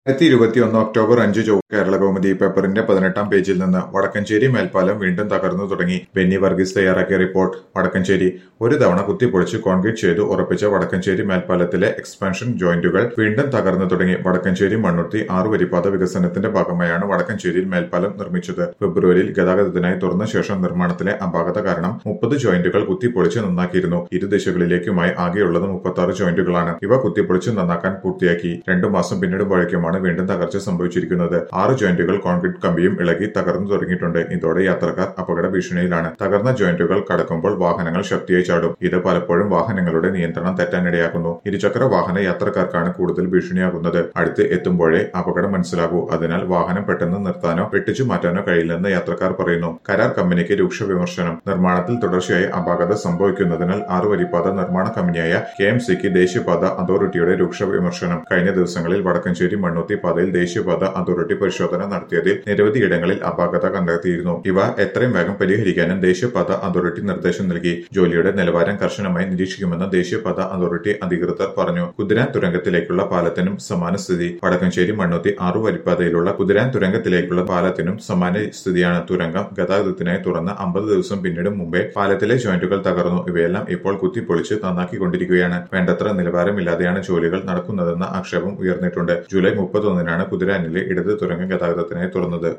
രണ്ടായിരത്തി ഇരുപത്തിയൊന്ന് ഒക്ടോബർ അഞ്ച് ചൊവ്വ കേരള കൗമുദി പേപ്പറിന്റെ പതിനെട്ടാം പേജിൽ നിന്ന് വടക്കഞ്ചേരി മേൽപ്പാലം വീണ്ടും തകർന്നു തുടങ്ങി ബെന്നി വർഗീസ് തയ്യാറാക്കിയ റിപ്പോർട്ട് വടക്കഞ്ചേരി ഒരു തവണ കുത്തിപ്പൊളിച്ച് കോൺക്രീറ്റ് ചെയ്തു ഉറപ്പിച്ച വടക്കഞ്ചേരി മേൽപ്പാലത്തിലെ എക്സ്പാൻഷൻ ജോയിന്റുകൾ വീണ്ടും തകർന്നു തുടങ്ങി വടക്കഞ്ചേരി മണ്ണുത്തി ആറുവരിപ്പാത വികസനത്തിന്റെ ഭാഗമായാണ് വടക്കഞ്ചേരിയിൽ മേൽപ്പാലം നിർമ്മിച്ചത് ഫെബ്രുവരിയിൽ ഗതാഗതത്തിനായി തുറന്ന ശേഷം നിർമ്മാണത്തിലെ അപാകത കാരണം മുപ്പത് ജോയിന്റുകൾ കുത്തിപ്പൊളിച്ച് നന്നാക്കിയിരുന്നു ഇരു ദിശകളിലേക്കുമായി ആകെയുള്ളത് മുപ്പത്തി ആറ് ജോയിന്റുകളാണ് ഇവ കുത്തിപ്പൊളിച്ച് നന്നാക്കാൻ പൂർത്തിയാക്കി രണ്ടു മാസം പിന്നിടുമ്പോഴേക്കുമാണ് വീണ്ടും തകർച്ച സംഭവിച്ചിരിക്കുന്നത് ആറ് ജോയിന്റുകൾ കോൺക്രീറ്റ് കമ്പിയും ഇളകി തകർന്നു തുടങ്ങിയിട്ടുണ്ട് ഇതോടെ യാത്രക്കാർ അപകട ഭീഷണിയിലാണ് തകർന്ന ജോയിന്റുകൾ കടക്കുമ്പോൾ വാഹനങ്ങൾ ശക്തിയായി ചാടും ഇത് പലപ്പോഴും വാഹനങ്ങളുടെ നിയന്ത്രണം തെറ്റാനിടയാക്കുന്നു ഇരുചക്ര വാഹന യാത്രക്കാർക്കാണ് കൂടുതൽ ഭീഷണിയാകുന്നത് അടുത്ത് എത്തുമ്പോഴേ അപകടം മനസ്സിലാകൂ അതിനാൽ വാഹനം പെട്ടെന്ന് നിർത്താനോ വെട്ടിച്ചു മാറ്റാനോ കഴിയില്ലെന്ന് യാത്രക്കാർ പറയുന്നു കരാർ കമ്പനിക്ക് രൂക്ഷ വിമർശനം നിർമ്മാണത്തിൽ തുടർച്ചയായി അപാകത സംഭവിക്കുന്നതിനാൽ ആറു വരിപ്പാത നിർമ്മാണ കമ്പനിയായ കെ എം സിക്ക് ദേശീയപാത അതോറിറ്റിയുടെ രൂക്ഷ വിമർശനം കഴിഞ്ഞ ദിവസങ്ങളിൽ വടക്കഞ്ചേരി മണ്ണുത്തി പാതയിൽ ദേശീയപാത അതോറിറ്റി പരിശോധന നടത്തിയതിൽ നിരവധി ഇടങ്ങളിൽ അപാകത കണ്ടെത്തിയിരുന്നു ഇവ എത്രയും വേഗം പരിഹരിക്കാനും ദേശീയപാത അതോറിറ്റി നിർദ്ദേശം നൽകി ജോലിയുടെ നിലവാരം കർശനമായി നിരീക്ഷിക്കുമെന്ന് ദേശീയപാത അതോറിറ്റി അധികൃതർ പറഞ്ഞു കുതിരാൻ തുരങ്കത്തിലേക്കുള്ള പാലത്തിനും സമാന സ്ഥിതി വടക്കഞ്ചേരി മണ്ണുത്തി ആറു വരിപ്പാതയിലുള്ള കുതിരാൻ തുരങ്കത്തിലേക്കുള്ള പാലത്തിനും സമാന സ്ഥിതിയാണ് തുരങ്കം ഗതാഗതത്തിനായി തുറന്ന് അമ്പത് ദിവസം പിന്നിടും മുമ്പേ പാലത്തിലെ ജോയിന്റുകൾ തകർന്നു ഇവയെല്ലാം ഇപ്പോൾ കുത്തിപ്പൊളിച്ച് നന്നാക്കിക്കൊണ്ടിരിക്കുകയാണ് വേണ്ടത്ര നിലവാരമില്ലാതെയാണ് ജോലികൾ നടക്കുന്നതെന്ന ആക്ഷേപം ഉയർന്നിട്ടുണ്ട് ജൂലൈ മുപ്പത്തൊന്നിനാണ് കുതിരാനിലെ ഇടത് തുരങ്കം ഗതാഗതത്തിനായി തുറന്നത്